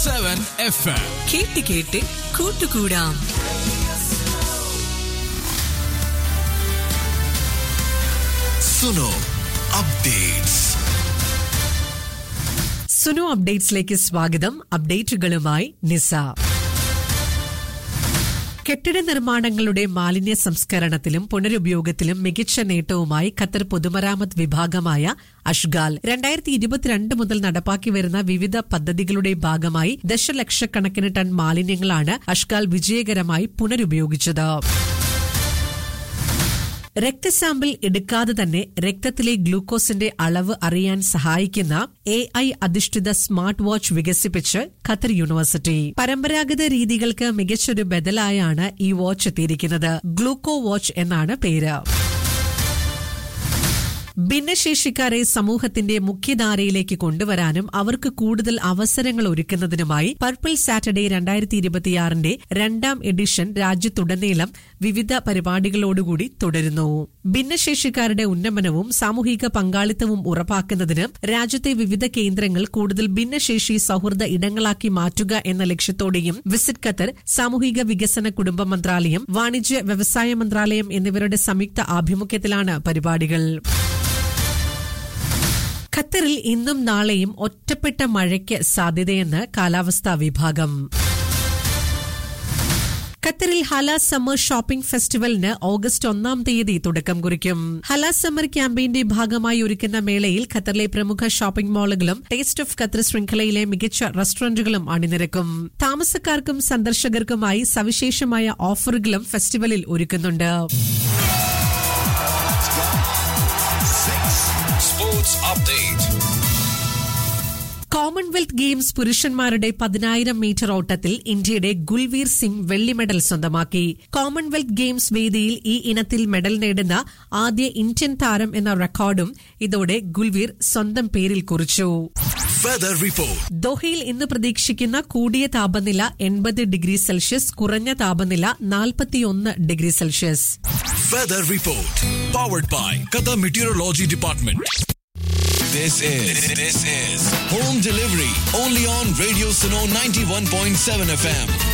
Seven F M കേട്ട് കേട്ട് കൂട്ടുകൂടാം സുനോ അപ്ഡേറ്റ്സ് സുനു അപ്ഡേറ്റ്സിലേക്ക് സ്വാഗതം അപ്ഡേറ്റുകളുമായി നിസ കെട്ടിട നിർമ്മാണങ്ങളുടെ മാലിന്യ സംസ്കരണത്തിലും പുനരുപയോഗത്തിലും മികച്ച നേട്ടവുമായി ഖത്തർ പൊതുമരാമത്ത് വിഭാഗമായ അഷ്ഗാൽ രണ്ടായിരത്തി ഇരുപത്തിരണ്ട് മുതൽ നടപ്പാക്കി വരുന്ന വിവിധ പദ്ധതികളുടെ ഭാഗമായി ദശലക്ഷക്കണക്കിന് ടൺ മാലിന്യങ്ങളാണ് അഷ്ഗാൽ വിജയകരമായി പുനരുപയോഗിച്ചത് രക്തസാമ്പിൾ എടുക്കാതെ തന്നെ രക്തത്തിലെ ഗ്ലൂക്കോസിന്റെ അളവ് അറിയാൻ സഹായിക്കുന്ന എ ഐ അധിഷ്ഠിത സ്മാർട്ട് വാച്ച് വികസിപ്പിച്ച് ഖത്തർ യൂണിവേഴ്സിറ്റി പരമ്പരാഗത രീതികൾക്ക് മികച്ചൊരു ബദലായാണ് ഈ വാച്ച് എത്തിയിരിക്കുന്നത് ഗ്ലൂക്കോ വാച്ച് എന്നാണ് പേര് ഭിന്നശേഷിക്കാരെ സമൂഹത്തിന്റെ മുഖ്യധാരയിലേക്ക് കൊണ്ടുവരാനും അവർക്ക് കൂടുതൽ അവസരങ്ങൾ ഒരുക്കുന്നതിനുമായി പർപ്പിൾ സാറ്റർഡേ രണ്ടായിരത്തി ഇരുപത്തിയാറിന്റെ രണ്ടാം എഡിഷൻ രാജ്യത്തുടനീളം വിവിധ പരിപാടികളോടുകൂടി തുടരുന്നു ഭിന്നശേഷിക്കാരുടെ ഉന്നമനവും സാമൂഹിക പങ്കാളിത്തവും ഉറപ്പാക്കുന്നതിന് രാജ്യത്തെ വിവിധ കേന്ദ്രങ്ങൾ കൂടുതൽ ഭിന്നശേഷി സൗഹൃദ ഇടങ്ങളാക്കി മാറ്റുക എന്ന ലക്ഷ്യത്തോടെയും വിസിറ്റ് ഖത്തർ സാമൂഹിക വികസന കുടുംബ മന്ത്രാലയം വാണിജ്യ വ്യവസായ മന്ത്രാലയം എന്നിവരുടെ സംയുക്ത ആഭിമുഖ്യത്തിലാണ് പരിപാടികൾ ഖത്തറിൽ ഇന്നും നാളെയും ഒറ്റപ്പെട്ട മഴയ്ക്ക് സാധ്യതയെന്ന് കാലാവസ്ഥാ വിഭാഗം ഖത്തറിൽ ഹല സമ്മർ ഷോപ്പിംഗ് ഫെസ്റ്റിവലിന് ഓഗസ്റ്റ് ഒന്നാം തീയതി തുടക്കം കുറിക്കും ഹല സമ്മർ ക്യാമ്പയിന്റെ ഭാഗമായി ഒരുക്കുന്ന മേളയിൽ ഖത്തറിലെ പ്രമുഖ ഷോപ്പിംഗ് മാളുകളും ടേസ്റ്റ് ഓഫ് ഖത്തർ ശൃംഖലയിലെ മികച്ച റെസ്റ്റോറന്റുകളും അണിനിരക്കും താമസക്കാർക്കും സന്ദർശകർക്കുമായി സവിശേഷമായ ഓഫറുകളും ഫെസ്റ്റിവലിൽ ഒരുക്കുന്നുണ്ട് സ്പോർട്സ് അപ്ഡേറ്റ് കോമൺവെൽത്ത് ഗെയിംസ് പുരുഷന്മാരുടെ പതിനായിരം മീറ്റർ ഓട്ടത്തിൽ ഇന്ത്യയുടെ ഗുൽവീർ സിംഗ് വെള്ളി മെഡൽ സ്വന്തമാക്കി കോമൺവെൽത്ത് ഗെയിംസ് വേദിയിൽ ഈ ഇനത്തിൽ മെഡൽ നേടുന്ന ആദ്യ ഇന്ത്യൻ താരം എന്ന റെക്കോർഡും ഇതോടെ ഗുൽവീർ സ്വന്തം പേരിൽ കുറിച്ചു വെദർ റിപ്പോർട്ട് ദോഹയിൽ ഇന്ന് പ്രതീക്ഷിക്കുന്ന കൂടിയ താപനില എൺപത് ഡിഗ്രി സെൽഷ്യസ് കുറഞ്ഞ താപനില നാൽപ്പത്തിയൊന്ന് degree Celsius weather report powered by Qatar meteorology department This is this is home delivery only on Radio Suno 91.7 FM.